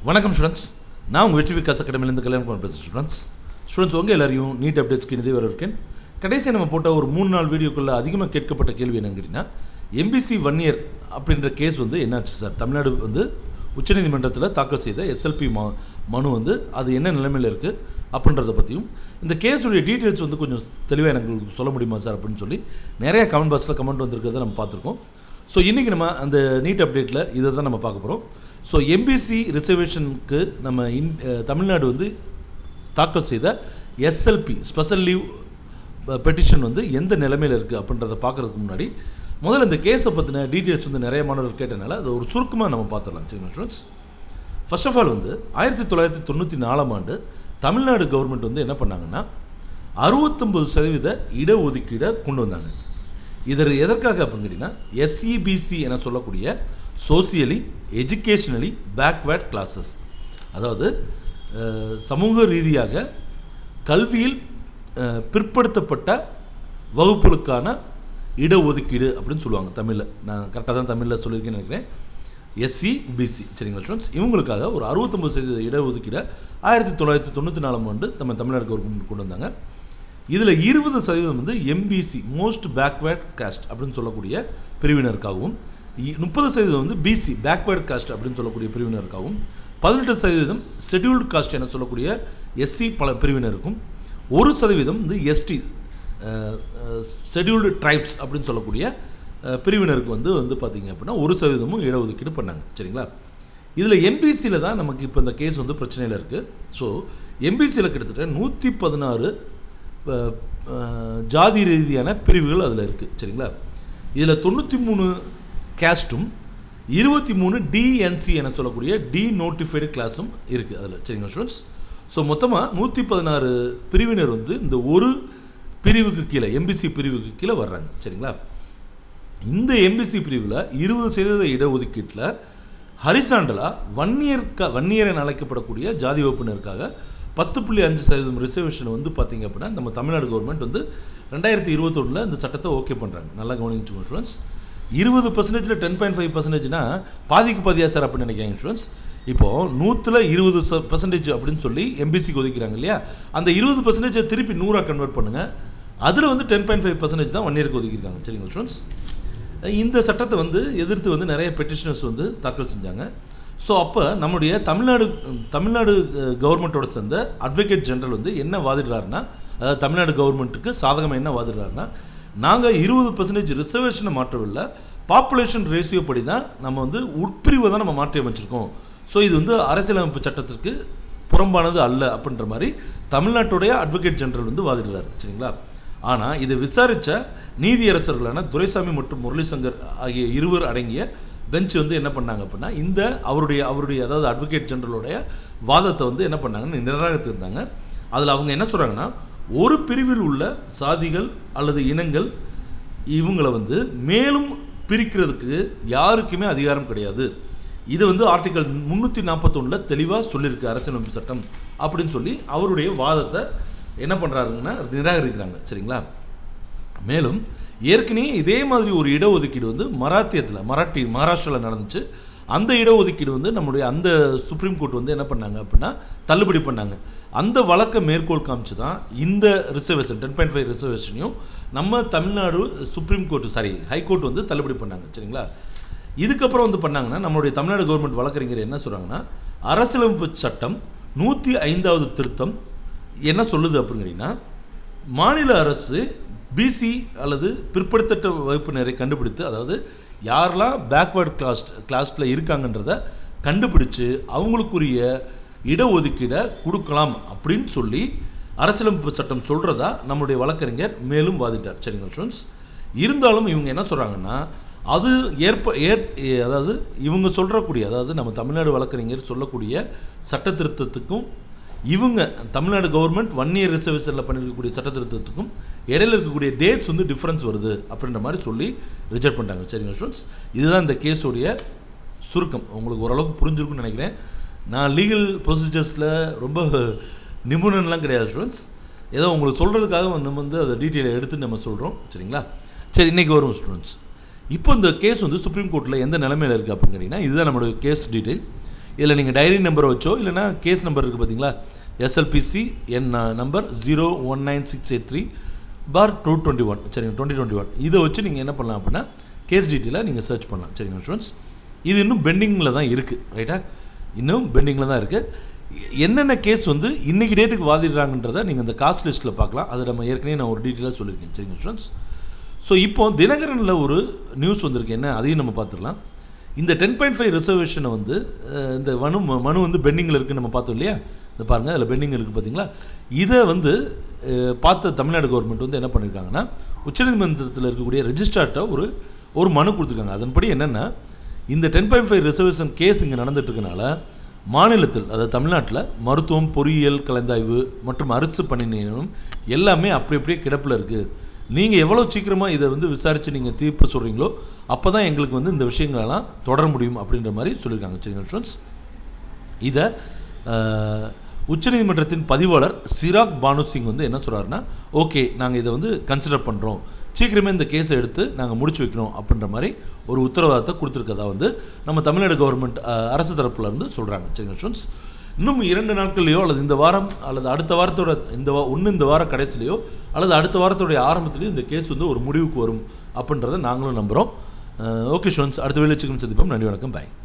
வணக்கம் ஸ்டூடெண்ட்ஸ் நான் உங்கள் வெற்றி விகாஸ் அகாடமிலேருந்து கல்யாணம் பண்ண பேசுகிறேன் ஸ்டூடெண்ட்ஸ் ஸ்டூடெண்ட்ஸ் உங்கள் எல்லாரையும் நீட் அப்டேட்ஸ்க்கு நிதி வர இருக்கேன் கடைசியாக நம்ம போட்ட ஒரு மூணு நாள் வீடியோக்குள்ளே அதிகமாக கேட்கப்பட்ட கேள்வி என்னன்னு கேட்டிங்கன்னா எம்பிசி ஒன் இயர் அப்படின்ற கேஸ் வந்து என்னாச்சு சார் தமிழ்நாடு வந்து உச்சநீதிமன்றத்தில் தாக்கல் செய்த எஸ்எல்பி ம மனு வந்து அது என்ன நிலைமையில் இருக்குது அப்படின்றத பற்றியும் இந்த கேஸுடைய டீட்டெயில்ஸ் வந்து கொஞ்சம் தெளிவாக எனக்கு சொல்ல முடியுமா சார் அப்படின்னு சொல்லி நிறைய கமெண்ட் பாக்ஸில் கமெண்ட் வந்திருக்கிறத நம்ம பார்த்துருக்கோம் ஸோ இன்றைக்கி நம்ம அந்த நீட் அப்டேட்டில் இதை தான் நம்ம பார்க்க போகிறோம் ஸோ எம்பிசி ரிசர்வேஷனுக்கு நம்ம இன் அஹ், தமிழ்நாடு வந்து தாக்கல் செய்த எஸ்எல்பி ஸ்பெஷல் லீவ் பெட்டிஷன் வந்து எந்த நிலைமையில் இருக்குது அப்படின்றத பார்க்குறதுக்கு முன்னாடி முதல்ல இந்த கேஸை பற்றின டீட்டெயில்ஸ் வந்து நிறைய மாணவர்கள் கேட்டனால அதை ஒரு சுருக்கமாக நம்ம பார்த்துடலாம் சரிங்களா ஸ்டூடெண்ட்ஸ் ஃபர்ஸ்ட் ஆஃப் ஆல் வந்து ஆயிரத்தி தொள்ளாயிரத்தி தொண்ணூற்றி நாலாம் ஆண்டு தமிழ்நாடு கவர்மெண்ட் வந்து என்ன பண்ணாங்கன்னா அறுபத்தொம்பது சதவீத இடஒதுக்கீடை கொண்டு வந்தாங்க இதர் எதற்காக அப்படின்னு கேட்டிங்கன்னா எஸ்இபிசி என சொல்லக்கூடிய சோசியலி எஜுகேஷனலி பேக்வேர்ட் கிளாஸஸ் அதாவது அஹ், சமூக ரீதியாக கல்வியில் அஹ், பிற்படுத்தப்பட்ட வகுப்புகளுக்கான இடஒதுக்கீடு அப்படின்னு சொல்லுவாங்க தமிழில் நான் கரெக்டாக தான் தமிழில் சொல்லியிருக்கேன்னு நினைக்கிறேன் எஸ்சி பிசி சரிங்களா ஸ்டூடெண்ட்ஸ் இவங்களுக்காக ஒரு அறுபத்தொம்பது சதவீத இடஒதுக்கீடை ஆயிரத்தி தொள்ளாயிரத்தி தொண்ணூற்றி நாலாம் ஆண்டு நம்ம தமிழ்நாடு கவர்மெண்ட் கொண்டு வந்தாங்க இதில் இருபது சதவீதம் வந்து எம்பிசி மோஸ்ட் பேக்வேர்ட் காஸ்ட் அப்படின்னு சொல்லக்கூடிய பிரிவினருக்காகவும் இ- முப்பது சதவீதம் வந்து பிசி பேக்வேர்ட் காஸ்ட் அப்படின்னு சொல்லக்கூடிய பிரிவினருக்காகவும் பதினெட்டு சதவீதம் ஷெட்யூல்டு காஸ்ட் என சொல்லக்கூடிய எஸ்சி பல பிரிவினருக்கும் ஒரு சதவீதம் வந்து எஸ்டி ஷெட்யூல்டு ட்ரைப்ஸ் அப்படின்னு சொல்லக்கூடிய அஹ், பிரிவினருக்கு வந்து வந்து பார்த்தீங்க அப்படின்னா ஒரு சதவீதமும் இடஒதுக்கீடு பண்ணாங்க சரிங்களா இதில் எம்பிசியில் தான் நமக்கு இப்போ இந்த கேஸ் வந்து பிரச்சனையில் இருக்குது ஸோ எம்பிசியில் கிட்டத்தட்ட நூற்றி பதினாறு ஜாதி ரீதியான பிரிவுகள் அதில் இருக்குது சரிங்களா இதில் தொண்ணூற்றி மூணு கேஸ்ட்டும் இருபத்தி மூணு டிஎன்சி என சொல்லக்கூடிய டி நோட்டிஃபைடு கிளாஸும் இருக்குது அதில் சரிங்களா ஸ்டூடெண்ட்ஸ் ஸோ மொத்தமாக நூற்றி பதினாறு பிரிவினர் வந்து இந்த ஒரு பிரிவுக்கு கீழே எம்பிசி பிரிவுக்கு கீழே வர்றாங்க சரிங்களா இந்த எம்பிசி பிரிவில் இருபது சதவீத இடஒதுக்கீட்டில் ஹரிசாண்டலா வன்னியர் க வன்னியர் என அழைக்கப்படக்கூடிய ஜாதி வகுப்பினருக்காக பத்து புள்ளி அஞ்சு சதவீதம் ரிசர்வேஷன் வந்து பார்த்தீங்க அப்படின்னா நம்ம தமிழ்நாடு கவர்மெண்ட் வந்து ரெண்டாயிரத்தி இருபத்தொன்னில் இந்த சட்டத்தை ஓகே பண்ணுறாங்க நல்லா கவனிச்சுக்கோங்க ஸ்டூடெண்ட்ஸ் இருபது பர்சன்டேஜில் டென் பாயிண்ட் ஃபைவ் பர்சன்டேஜ்னா பாதிக்கு பாதியா சார் அப்படின்னு நினைக்கிறேன் ஸ்டூடெண்ட்ஸ் இப்போது நூற்றில் இருபது பர்சன்டேஜ் அப்படின்னு சொல்லி எம்பிசிக்கு ஒதுக்கிறாங்க இல்லையா அந்த இருபது பர்சன்டேஜை திருப்பி நூறாக கன்வெர்ட் பண்ணுங்கள் அதில் வந்து டென் பாயிண்ட் ஃபைவ் பர்சன்டேஜ் தான் ஒன் இயருக்கு ஒதுக்கியிருக்காங்க சரிங்களா ஸ்டூடெண்ட்ஸ் இந்த சட்டத்தை வந்து எதிர்த்து வந்து நிறைய பெட்டிஷனர்ஸ் வந்து தாக்கல் செஞ்சாங்க ஸோ அப்போ நம்முடைய தமிழ்நாடு தமிழ்நாடு கவர்மெண்ட்டோட சேர்ந்த அட்வொகேட் ஜெனரல் வந்து என்ன வாதிடுறாருன்னா அதாவது தமிழ்நாடு கவர்மெண்ட்டுக்கு சாதகமாக என்ன வாதிடுறாருன்னா நாங்கள் இருபது பர்சன்டேஜ் ரிசர்வேஷனை மாற்றவில்லை பாப்புலேஷன் ரேஷியோ படி தான் நம்ம வந்து உட்பிரிவை தான் நம்ம மாற்றி அமைச்சிருக்கோம் ஸோ இது வந்து அரசியலமைப்பு சட்டத்திற்கு புறம்பானது அல்ல அப்படின்ற மாதிரி தமிழ்நாட்டுடைய அட்வொகேட் ஜெனரல் வந்து வாதிடுறாரு சரிங்களா ஆனால் இதை விசாரித்த நீதியரசர்களான துரைசாமி மற்றும் முரளிசங்கர் ஆகிய இருவர் அடங்கிய பெஞ்ச் வந்து என்ன பண்ணாங்க அப்படின்னா இந்த அவருடைய அவருடைய அதாவது அட்வொகேட் ஜெனரலுடைய வாதத்தை வந்து என்ன பண்ணாங்கன்னு நிராகரித்திருந்தாங்க அதில் அவங்க என்ன சொல்கிறாங்கன்னா ஒரு பிரிவில் உள்ள சாதிகள் அல்லது இனங்கள் இவங்களை வந்து மேலும் பிரிக்கிறதுக்கு யாருக்குமே அதிகாரம் கிடையாது இது வந்து ஆர்டிகல் முந்நூற்றி நாற்பத்தொன்னில் தெளிவாக சொல்லியிருக்கு அரசியலமைப்பு சட்டம் அப்படின்னு சொல்லி அவருடைய வாதத்தை என்ன பண்ணுறாருங்கன்னா நிராகரிக்கிறாங்க சரிங்களா மேலும் ஏற்கனவே இதே மாதிரி ஒரு இடஒதுக்கீடு வந்து மராத்தியத்தில் மராட்டி மகாராஷ்டிராவில் நடந்துச்சு அந்த இடஒதுக்கீடு வந்து நம்முடைய அந்த சுப்ரீம் கோர்ட் வந்து என்ன பண்ணாங்க அப்படின்னா தள்ளுபடி பண்ணாங்க அந்த வழக்கை மேற்கோள் காமிச்சு தான் இந்த ரிசர்வேஷன் டென் பாயிண்ட் ஃபைவ் ரிசர்வேஷனையும் நம்ம Tamil Nadu supreme court sorry high court வந்து தள்ளுபடி பண்ணாங்க சரிங்களா இதுக்கப்புறம் வந்து பண்ணாங்கன்னா நம்மளுடைய தமிழ்நாடு கவர்மெண்ட் வழக்கறிஞர் என்ன சொல்கிறாங்கன்னா அரசியலமைப்பு சட்டம் நூற்றி ஐந்தாவது திருத்தம் என்ன சொல்லுது அப்படின்னு கேட்டிங்கன்னா மாநில அரசு பிசி அல்லது பிற்படுத்தப்பட்ட வகுப்பினரை கண்டுபிடித்து அதாவது யாரெல்லாம் பேக்வேர்ட் கிளாஸ் கிளாஸில் இருக்காங்கன்றத கண்டுபிடிச்சு அவங்களுக்குரிய இடஒதுக்கீடை கொடுக்கலாம் அப்படின்னு சொல்லி அரசியலமைப்பு சட்டம் சொல்கிறதா நம்முடைய வழக்கறிஞர் மேலும் வாதிட்டார் சரிங்களா ஸ்டூடெண்ட்ஸ் இருந்தாலும் இவங்க என்ன சொல்கிறாங்கன்னா அது ஏற்ப ஏற் அதாவது இவங்க சொல்கிறக்கூடிய அதாவது நம்ம தமிழ்நாடு வழக்கறிஞர் சொல்லக்கூடிய சட்ட திருத்தத்துக்கும் இவங்க தமிழ்நாடு கவர்மெண்ட் ஒன் இயர் ரிசர்வேஷனில் பண்ணியிருக்கக்கூடிய சட்ட திருத்தத்துக்கும் இடையில இருக்கக்கூடிய டேட்ஸ் வந்து டிஃப்ரென்ஸ் வருது அப்படின்ற மாதிரி சொல்லி ரிஜெக்ட் பண்ணிட்டாங்க சரிங்க ஸ்டூடெண்ட்ஸ் இதுதான் இந்த கேஸோடைய சுருக்கம் உங்களுக்கு ஓரளவுக்கு புரிஞ்சிருக்கும்னு நினைக்கிறேன் நான் லீகல் ப்ரொசீஜர்ஸில் ரொம்ப நிபுணன்லாம் கிடையாது ஸ்டூடெண்ட்ஸ் ஏதோ உங்களுக்கு சொல்கிறதுக்காக நம்ம வந்து அதை டீட்டெயிலை எடுத்து நம்ம சொல்கிறோம் சரிங்களா சரி இன்றைக்கி வரும் ஸ்டூடெண்ட்ஸ் இப்போ இந்த கேஸ் வந்து சுப்ரீம் கோர்ட்டில் எந்த நிலைமையில் இருக்குது அப்படின்னு கேட்டிங்கன்னா இதுதான் நம்மளுடைய கேஸ் டீட்டெயில் இதில் நீங்கள் டைரி நம்பரை வச்சோ இல்லைனா கேஸ் நம்பர் இருக்குது பார்த்தீங்களா SLPC N number zero one nine six eight three for two twenty one சரிங்க டுவெண்ட்டி டுவெண்ட்டி ஒன் இதை வச்சு நீங்கள் என்ன பண்ணலாம் அப்படின்னா கேஸ் டீட்டெயிலாக நீங்கள் சர்ச் பண்ணலாம் சரிங்க ஸ்டூடெண்ட்ஸ் இது இன்னும் பெண்டிங்கில் தான் இருக்குது ரைட்டா இன்னும் பெண்டிங்கில் தான் இருக்குது என்னென்ன கேஸ் வந்து இன்றைக்கி டேட்டுக்கு வாதிடுறாங்கன்றதை நீங்கள் இந்த காஸ்ட் லிஸ்ட்டில் பார்க்கலாம் அது நம்ம ஏற்கனவே நான் ஒரு டீட்டெயிலாக சொல்லியிருக்கேன் சரிங்க ஸ்டூடெண்ட்ஸ் ஸோ இப்போ தினகரனில் ஒரு நியூஸ் வந்திருக்கு என்ன அதையும் நம்ம பார்த்துடலாம் இந்த டென் பாயிண்ட் ஃபைவ் ரிசர்வேஷனை வந்து அஹ், இந்த மனு மனு வந்து பெண்டிங்கில் இருக்குன்னு நம்ம பார்த்தோம் இல்லையா இந்த பாருங்கள் அதில் பெண்டிங் இருக்குது பார்த்தீங்களா இதை வந்து அஹ், பார்த்த தமிழ்நாடு கவர்மெண்ட் வந்து என்ன பண்ணியிருக்காங்கன்னா உச்சநீதிமன்றத்தில் இருக்கக்கூடிய ரெஜிஸ்ட்ரார்ட்ட ஒரு ஒரு மனு கொடுத்துருக்காங்க அதன்படி என்னென்னா இந்த ten point five reservation case இங்கே நடந்துட்டு இருக்கனால மாநிலத்தில் அதாவது தமிழ்நாட்டில் மருத்துவம் பொறியியல் கலந்தாய்வு மற்றும் அரசு பணி நியமனம் எல்லாமே அப்படி அப்படியே கிடப்பில் இருக்குது நீங்கள் எவ்வளோ சீக்கிரமாக இதை வந்து விசாரித்து நீங்கள் தீர்ப்பு சொல்கிறீங்களோ அப்போ தான் எங்களுக்கு வந்து இந்த விஷயங்களெல்லாம் தொடர முடியும் அப்படின்ற மாதிரி சொல்லியிருக்காங்க சரிங்க ஸ்டூடெண்ட்ஸ் இதை அஹ், உச்சநீதிமன்றத்தின் பதிவாளர் சிராக் பானு சிங் வந்து என்ன சொல்கிறாருன்னா ஓகே நாங்கள் இதை வந்து கன்சிடர் பண்ணுறோம் சீக்கிரமே இந்த கேஸை எடுத்து நாங்கள் முடிச்சு வைக்கணும் அப்படின்ற மாதிரி ஒரு உத்தரவாதத்தை கொடுத்துருக்கதா வந்து நம்ம தமிழ்நாடு கவர்மெண்ட் அஹ், அரசு தரப்புல இருந்து சொல்கிறாங்க சரிங்க ஸ்டூடெண்ட்ஸ் இன்னும் இரண்டு நாட்கள்லையோ அல்லது இந்த வாரம் அல்லது அடுத்த வாரத்தோட இந்த வா ஒன்று இந்த வார கடைசிலையோ அல்லது அடுத்த வாரத்தோடைய ஆரம்பத்திலையோ இந்த கேஸ் வந்து ஒரு முடிவுக்கு வரும் அப்படின்றத நாங்களும் நம்புகிறோம் ஓகே ஸ்டூடெண்ட்ஸ் அடுத்த வேலை சந்திப்போம் நன்றி வணக்கம் பாய்